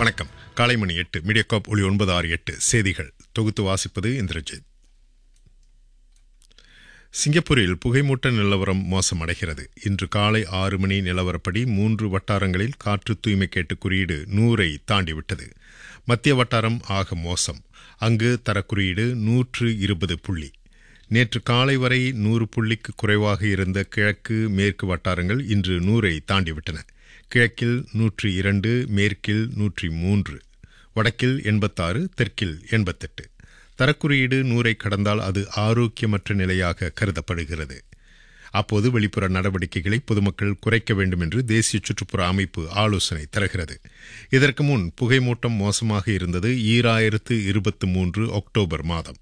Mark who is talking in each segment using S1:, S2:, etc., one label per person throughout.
S1: வணக்கம் காலை மணி எட்டு மீடியாகாப் ஒளி ஒன்பது ஆறு எட்டு செய்திகள் தொகுத்து வாசிப்பது இந்திரஜித் சிங்கப்பூரில் புகைமூட்ட நிலவரம் மோசமடைகிறது இன்று காலை ஆறு மணி நிலவரப்படி மூன்று வட்டாரங்களில் காற்று தூய்மை கேட்டு குறியீடு நூறை தாண்டிவிட்டது மத்திய வட்டாரம் ஆக மோசம் அங்கு தரக்குறியீடு நூற்று இருபது புள்ளி நேற்று காலை வரை நூறு புள்ளிக்கு குறைவாக இருந்த கிழக்கு மேற்கு வட்டாரங்கள் இன்று நூறை தாண்டிவிட்டன கிழக்கில் நூற்றி இரண்டு மேற்கில் நூற்றி மூன்று வடக்கில் எண்பத்தாறு தெற்கில் எண்பத்தெட்டு தரக்குறியீடு நூறை கடந்தால் அது ஆரோக்கியமற்ற நிலையாக கருதப்படுகிறது அப்போது வெளிப்புற நடவடிக்கைகளை பொதுமக்கள் குறைக்க வேண்டும் என்று தேசிய சுற்றுப்புற அமைப்பு ஆலோசனை தருகிறது இதற்கு முன் புகைமூட்டம் மோசமாக இருந்தது ஈராயிரத்து இருபத்தி மூன்று அக்டோபர் மாதம்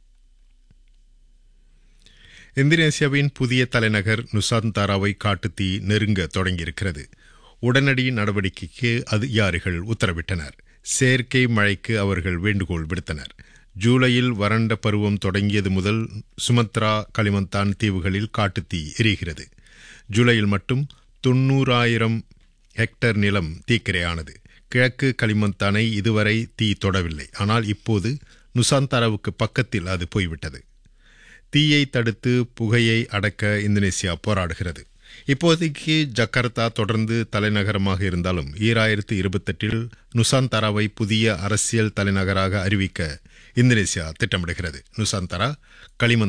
S1: இந்தோனேசியாவின் புதிய தலைநகர் நுசாந்தாராவை காட்டுத்தீ நெருங்க தொடங்கியிருக்கிறது உடனடி நடவடிக்கைக்கு அதிகாரிகள் உத்தரவிட்டனர் செயற்கை மழைக்கு அவர்கள் வேண்டுகோள் விடுத்தனர் ஜூலையில் வறண்ட பருவம் தொடங்கியது முதல் சுமத்ரா களிமந்தான் தீவுகளில் காட்டுத்தீ எரிகிறது ஜூலையில் மட்டும் தொன்னூறாயிரம் ஹெக்டர் நிலம் தீக்கிரையானது கிழக்கு களிமந்தானை இதுவரை தீ தொடவில்லை ஆனால் இப்போது நுசாந்தாராவுக்கு பக்கத்தில் அது போய்விட்டது தீயை தடுத்து புகையை அடக்க இந்தோனேசியா போராடுகிறது இப்போதைக்கு ஜக்கார்த்தா தொடர்ந்து தலைநகரமாக இருந்தாலும் ஈராயிரத்து இருபத்தெட்டில் நுசாந்தராவை புதிய அரசியல் தலைநகராக அறிவிக்க இந்தோனேசியா திட்டமிடுகிறது நுசாந்தரா களிமந்த்